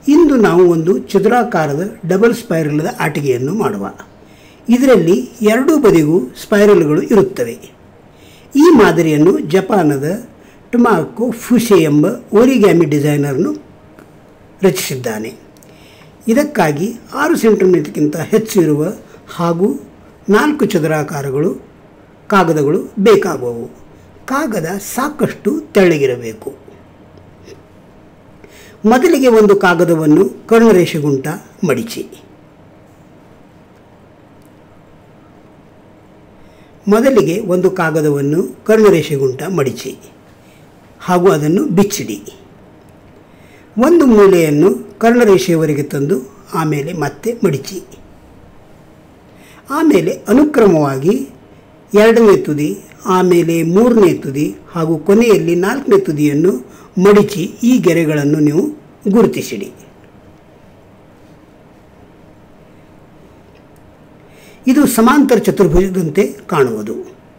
ಇಂದು ನಾವು ಒಂದು ಚದುರಾಕಾರದ ಡಬಲ್ ಸ್ಪೈರಲದ ಆಟಿಕೆಯನ್ನು ಮಾಡುವ ಇದರಲ್ಲಿ ಎರಡೂ ಬದಿಗೂ ಸ್ಪೈರಲ್ಗಳು ಇರುತ್ತವೆ ಈ ಮಾದರಿಯನ್ನು ಜಪಾನದ ಟೊಮಾಕೋ ಫುಶೆ ಎಂಬ ಓರಿಗ್ಯಾಮಿ ಡಿಸೈನರ್ನು ರಚಿಸಿದ್ದಾನೆ ಇದಕ್ಕಾಗಿ ಆರು ಸೆಂಟಿಮೀಟರ್ಗಿಂತ ಹೆಚ್ಚು ಇರುವ ಹಾಗೂ ನಾಲ್ಕು ಚದುರಾಕಾರಗಳು ಕಾಗದಗಳು ಬೇಕಾಗುವವು ಕಾಗದ ಸಾಕಷ್ಟು ತೆಳ್ಳಗಿರಬೇಕು ಮೊದಲಿಗೆ ಒಂದು ಕಾಗದವನ್ನು ಕರ್ಣರೇಷೆಗುಂಟ ಮಡಿಚಿ ಮೊದಲಿಗೆ ಒಂದು ಕಾಗದವನ್ನು ಕರ್ಣರೇಷೆಗುಂಟ ಮಡಿಚಿ ಹಾಗೂ ಅದನ್ನು ಬಿಚ್ಚಿಡಿ ಒಂದು ಮೂಲೆಯನ್ನು ಕರ್ಣರೇಷೆಯವರೆಗೆ ತಂದು ಆಮೇಲೆ ಮತ್ತೆ ಮಡಿಚಿ ಆಮೇಲೆ ಅನುಕ್ರಮವಾಗಿ ಎರಡನೇ ತುದಿ ಆಮೇಲೆ ಮೂರನೇ ತುದಿ ಹಾಗೂ ಕೊನೆಯಲ್ಲಿ ನಾಲ್ಕನೇ ತುದಿಯನ್ನು ಮಡಿಚಿ ಈ ಗೆರೆಗಳನ್ನು ನೀವು ಗುರುತಿಸಿಡಿ ಇದು ಸಮಾಂತರ ಚತುರ್ಭುಜದಂತೆ ಕಾಣುವುದು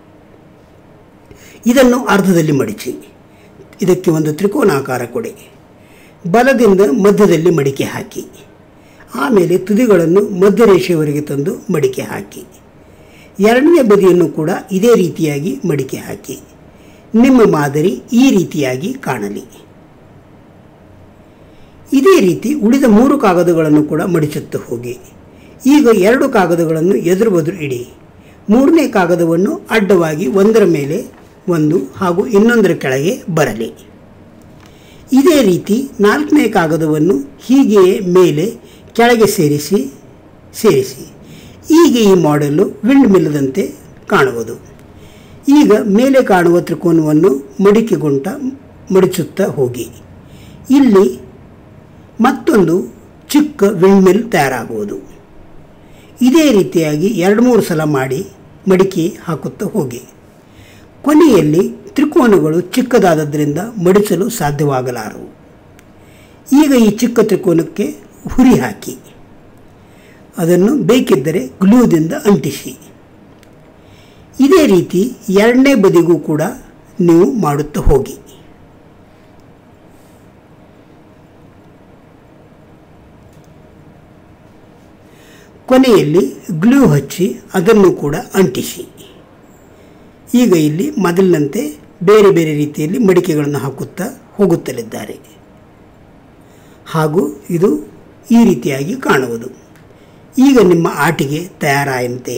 ಇದನ್ನು ಅರ್ಧದಲ್ಲಿ ಮಡಿಚಿ ಇದಕ್ಕೆ ಒಂದು ತ್ರಿಕೋನಾಕಾರ ಕೊಡಿ ಬಲದಿಂದ ಮಧ್ಯದಲ್ಲಿ ಮಡಿಕೆ ಹಾಕಿ ಆಮೇಲೆ ತುದಿಗಳನ್ನು ಮಧ್ಯರೇಷೆಯವರೆಗೆ ತಂದು ಮಡಿಕೆ ಹಾಕಿ ಎರಡನೇ ಬದಿಯನ್ನು ಕೂಡ ಇದೇ ರೀತಿಯಾಗಿ ಮಡಿಕೆ ಹಾಕಿ ನಿಮ್ಮ ಮಾದರಿ ಈ ರೀತಿಯಾಗಿ ಕಾಣಲಿ ಇದೇ ರೀತಿ ಉಳಿದ ಮೂರು ಕಾಗದಗಳನ್ನು ಕೂಡ ಮಡಿಸುತ್ತಾ ಹೋಗಿ ಈಗ ಎರಡು ಕಾಗದಗಳನ್ನು ಎದುರು ಬದುರು ಇಡಿ ಮೂರನೇ ಕಾಗದವನ್ನು ಅಡ್ಡವಾಗಿ ಒಂದರ ಮೇಲೆ ಒಂದು ಹಾಗೂ ಇನ್ನೊಂದರ ಕೆಳಗೆ ಬರಲಿ ಇದೇ ರೀತಿ ನಾಲ್ಕನೇ ಕಾಗದವನ್ನು ಹೀಗೆಯೇ ಮೇಲೆ ಕೆಳಗೆ ಸೇರಿಸಿ ಸೇರಿಸಿ ಈಗ ಈ ಮಾಡೆಲ್ಲು ವಿಂಡ್ ಮಿಲ್ಲದಂತೆ ಕಾಣುವುದು ಈಗ ಮೇಲೆ ಕಾಣುವ ತ್ರಿಕೋನವನ್ನು ಮಡಿಕೆಗುಂಟ ಮಡಿಸುತ್ತಾ ಹೋಗಿ ಇಲ್ಲಿ ಮತ್ತೊಂದು ಚಿಕ್ಕ ವಿಂಡ್ ಮಿಲ್ ತಯಾರಾಗುವುದು ಇದೇ ರೀತಿಯಾಗಿ ಎರಡು ಮೂರು ಸಲ ಮಾಡಿ ಮಡಿಕೆ ಹಾಕುತ್ತಾ ಹೋಗಿ ಕೊನೆಯಲ್ಲಿ ತ್ರಿಕೋನಗಳು ಚಿಕ್ಕದಾದದ್ದರಿಂದ ಮಡಿಸಲು ಸಾಧ್ಯವಾಗಲಾರವು ಈಗ ಈ ಚಿಕ್ಕ ತ್ರಿಕೋನಕ್ಕೆ ಹುರಿ ಹಾಕಿ ಅದನ್ನು ಬೇಕಿದ್ದರೆ ಗ್ಲೂದಿಂದ ಅಂಟಿಸಿ ಇದೇ ರೀತಿ ಎರಡನೇ ಬದಿಗೂ ಕೂಡ ನೀವು ಮಾಡುತ್ತಾ ಹೋಗಿ ಕೊನೆಯಲ್ಲಿ ಗ್ಲೂ ಹಚ್ಚಿ ಅದನ್ನು ಕೂಡ ಅಂಟಿಸಿ ಈಗ ಇಲ್ಲಿ ಮೊದಲಿನಂತೆ ಬೇರೆ ಬೇರೆ ರೀತಿಯಲ್ಲಿ ಮಡಿಕೆಗಳನ್ನು ಹಾಕುತ್ತಾ ಹೋಗುತ್ತಲಿದ್ದಾರೆ ಹಾಗೂ ಇದು ಈ ರೀತಿಯಾಗಿ ಕಾಣುವುದು ಈಗ ನಿಮ್ಮ ಆಟಿಗೆ ತಯಾರಾಯಂತೆ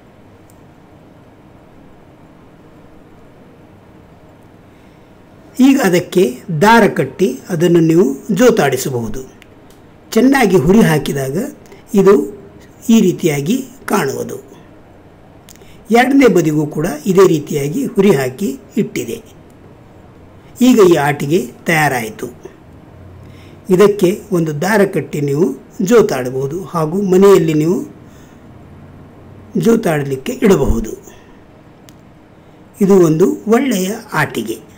ಈಗ ಅದಕ್ಕೆ ದಾರ ಕಟ್ಟಿ ಅದನ್ನು ನೀವು ಜೋತಾಡಿಸಬಹುದು ಚೆನ್ನಾಗಿ ಹುರಿ ಹಾಕಿದಾಗ ಇದು ಈ ರೀತಿಯಾಗಿ ಕಾಣುವುದು ಎರಡನೇ ಬದಿಗೂ ಕೂಡ ಇದೇ ರೀತಿಯಾಗಿ ಹುರಿ ಹಾಕಿ ಇಟ್ಟಿದೆ ಈಗ ಈ ಆಟಿಗೆ ತಯಾರಾಯಿತು ಇದಕ್ಕೆ ಒಂದು ದಾರ ಕಟ್ಟಿ ನೀವು ಜೋತಾಡಬಹುದು ಹಾಗೂ ಮನೆಯಲ್ಲಿ ನೀವು ಜೋತಾಡಲಿಕ್ಕೆ ಇಡಬಹುದು ಇದು ಒಂದು ಒಳ್ಳೆಯ ಆಟಿಗೆ